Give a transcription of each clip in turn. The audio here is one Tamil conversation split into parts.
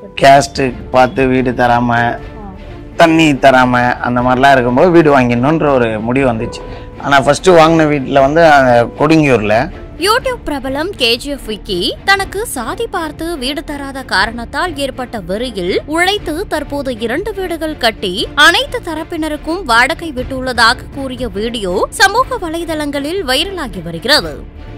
கேஸ்ட்டு பார்த்து வீடு தராமல் தண்ணி தராமல் அந்த மாதிரிலாம் இருக்கும்போது வீடு வாங்கிடணுன்ற ஒரு முடிவு வந்துச்சு ஆனால் ஃபஸ்ட்டு வாங்கின வீட்டில் வந்து அந்த கொடுங்கியூரில் யூடியூப் பிரபலம் கேஜிஎஃப் விக்கி தனக்கு சாதி பார்த்து வீடு தராத காரணத்தால் ஏற்பட்ட வெறியில் உழைத்து தற்போது இரண்டு வீடுகள் கட்டி அனைத்து தரப்பினருக்கும் வாடகை விட்டுள்ளதாக கூறிய வீடியோ சமூக வலைதளங்களில் வைரலாகி வருகிறது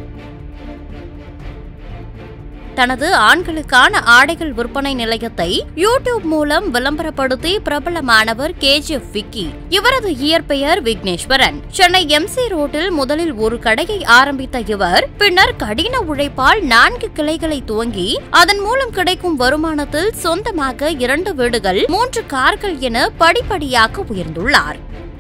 தனது ஆண்களுக்கான ஆடைகள் விற்பனை நிலையத்தை யூடியூப் மூலம் விளம்பரப்படுத்தி பிரபலமானவர் கேஜிஎஃப் விக்கி இவரது இயற்பெயர் விக்னேஸ்வரன் சென்னை எம்சி ரோட்டில் முதலில் ஒரு கடையை ஆரம்பித்த இவர் பின்னர் கடின உழைப்பால் நான்கு கிளைகளை துவங்கி அதன் மூலம் கிடைக்கும் வருமானத்தில் சொந்தமாக இரண்டு வீடுகள் மூன்று கார்கள் என படிப்படியாக உயர்ந்துள்ளார்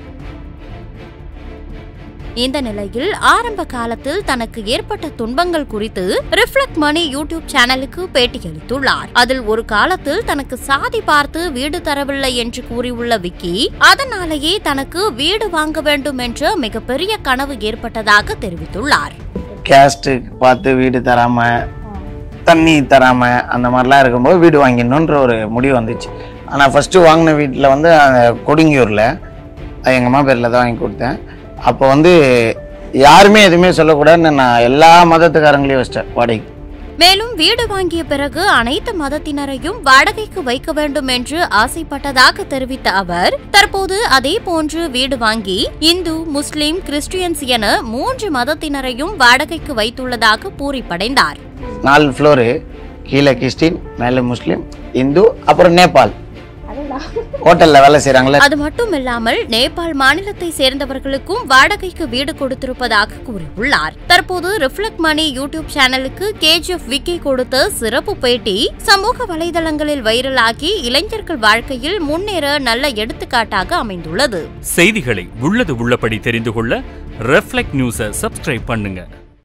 இந்த நிலையில் ஆரம்ப காலத்தில் தனக்கு ஏற்பட்ட துன்பங்கள் குறித்து ரிஃப்ளெக்ட் மணி யூடியூப் சேனலுக்கு பேட்டியளித்துள்ளார் அதில் ஒரு காலத்தில் தனக்கு சாதி பார்த்து வீடு தரவில்லை என்று கூறியுள்ள விக்கி அதனாலேயே தனக்கு வீடு வாங்க வேண்டும் என்ற மிகப்பெரிய கனவு ஏற்பட்டதாக தெரிவித்துள்ளார் கேஸ்ட்டு பார்த்து வீடு தராமல் தண்ணி தராமல் அந்த மாதிரிலாம் இருக்கும்போது வீடு வாங்கிடணுன்ற ஒரு முடிவு வந்துச்சு ஆனால் ஃபஸ்ட்டு வாங்கின வீட்டில் வந்து அந்த கொடுங்கியூரில் அது எங்கள் அம்மா பேரில் தான் வாங்கி கொடுத்தேன் அப்போ வந்து யாருமே எதுவுமே சொல்லக்கூடாதுன்னு நான் எல்லா மதத்துக்காரங்களையும் வச்சிட்டேன் வாடகைக்கு மேலும் வீடு வாங்கிய பிறகு அனைத்து மதத்தினரையும் வாடகைக்கு வைக்க வேண்டும் என்று ஆசைப்பட்டதாக தெரிவித்த அவர் தற்போது அதே போன்று வீடு வாங்கி இந்து முஸ்லிம் கிறிஸ்டியன்ஸ் என மூன்று மதத்தினரையும் வாடகைக்கு வைத்துள்ளதாக பூரிப்படைந்தார் நாலு ஃப்ளோரு கீழே கிறிஸ்டின் மேலே முஸ்லீம் இந்து அப்புறம் நேபாள் ஹோட்டலில் வேலை செய்கிறாங்களே அது மட்டுமில்லாமல் நேபாள் மாநிலத்தை சேர்ந்தவர்களுக்கும் வாடகைக்கு வீடு கொடுத்திருப்பதாக கூறியுள்ளார் தற்போது ரிஃப்ளெக்ட் மணி யூடியூப் சேனலுக்கு கேஜிஎஃப் விக்கி கொடுத்த சிறப்பு பேட்டி சமூக வலைதளங்களில் வைரலாகி இளைஞர்கள் வாழ்க்கையில் முன்னேற நல்ல எடுத்துக்காட்டாக அமைந்துள்ளது செய்திகளை உள்ளது உள்ளபடி தெரிந்து கொள்ள ரெஃப்ளெக்ட் நியூஸை சப்ஸ்கிரைப் பண்ணுங்க